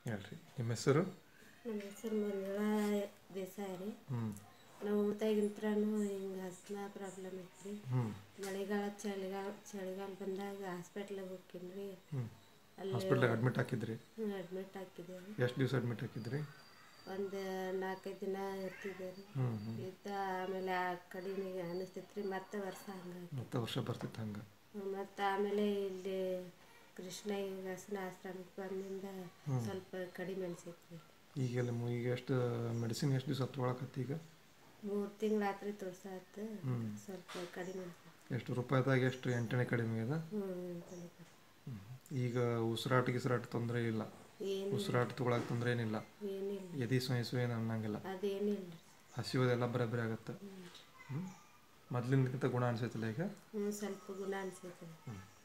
ಹೇಳ್ರಿ ನಿಮ್ಮ ಹೆಸರು ನಮ್ಮ ಹೆಸರು ಮಂಜುಳಾ ದೇಸಾಯಿ ರೀ ಹ್ಞೂ ನಾವು ಊಟದಾಗಿಂತ್ರನು ಹಿಂಗೆ ಹಸ್ನ ಪ್ರಾಬ್ಲಮ್ ಐತ್ರಿ ಹ್ಞೂ ಮಳೆಗಾಲ ಚಳಿಗಾಲ ಚಳಿಗಾಲ ಬಂದಾಗ ಹಾಸ್ಪಿಟ್ಲಿಗೆ ಹೋಗ್ತೀನಿ ರೀ ಹ್ಞೂ ಅಲ್ಲಿ ಹಾಸ್ಪಿಟ್ಲಿಗೆ ಅಡ್ಮಿಟ್ ಹಾಕಿದ್ರಿ ಅಡ್ಮಿಟ್ ಹಾಕಿದ್ದೇವೆ ಎಷ್ಟು ದಿವಸ ಅಡ್ಮಿಟ್ ಹಾಕಿದ್ರಿ ಒಂದು ನಾಲ್ಕೈದು ದಿನ ಇರ್ತಿದ್ದೆ ರೀ ಹ್ಞೂ ಹ್ಞೂ ಇದ್ದ ಆಮೇಲೆ ಆ ಕಡಿಮೆ ಅನಿಸ್ತೈತೆ ರೀ ಮತ್ತೆ ವರ್ಷ ಹಂಗಾಗಿ ಮತ್ತೆ ವರ್ಷ ಬರ್ತಿತ್ತು ಹಂಗೆ ಮತ್ತು ಆಮೇಲೆ ಇಲ್ಲಿ ಕೃಷ್ಣ ಈಗ ಹಸನ ಆಶ್ರಮಕ್ಕೆ ಬಂದಿಂದ ಸ್ವಲ್ಪ ಕಡಿಮೆ ಅನ್ಸೈತೆ ರೀ ಈಗೆಲ್ಲ ಮು- ಈಗ ಎಷ್ಟು ಮೆಡಿಸಿನ್ ಎಷ್ಟು ದಿವಸ ತೊಗೊಳಕತ್ತಿ ಈಗ ಮೂರು ತಿಂಗಳು ರಾತ್ರಿ ತೋರ್ಸಾತು ಹ್ಞೂ ಸ್ವಲ್ಪ ಕಡಿಮೆ ಅನ್ಸೈತೆ ಎಷ್ಟು ರೂಪಾಯಿದಾಗ ಎಷ್ಟು ಎಂಟನೇ ಕಡಿಮೆ ಅದ ಹ್ಞೂ ಅಂತಂದ್ರೆ ಹ್ಮ್. ಈಗ ಉಸಿರಾಟ ಗಿಸಿರಾಟ ತೊಂದರೆ ಇಲ್ಲ ಏನು ಉಸಿರಾಟ ತೊಗೊಳಕ್ಕೆ ತೊಂದರೆ ಏನಿಲ್ಲ ಏನಿಲ್ಲ ಎದಿ ಸೊಯಸು ಏನು ಅನ್ನಂಗಿಲ್ಲ ಅದೇನಿಲ್ಲ ಹಸಿಯೋದೆಲ್ಲ ಬರೋಬ್ಬರಿ ಆಗತ್ತೆ ಹ್ಞೂ ಮೊದ್ಲಿನಕ್ಕಿಂತ ಗುಣ ಅನ್ಸೈತಿಲ್ಲ ಈಗ ಹ್ಞೂ ಸ್ವಲ್ಪ ಗುಣ ಅನ್ಸೈತೆ ಹ್ಞೂ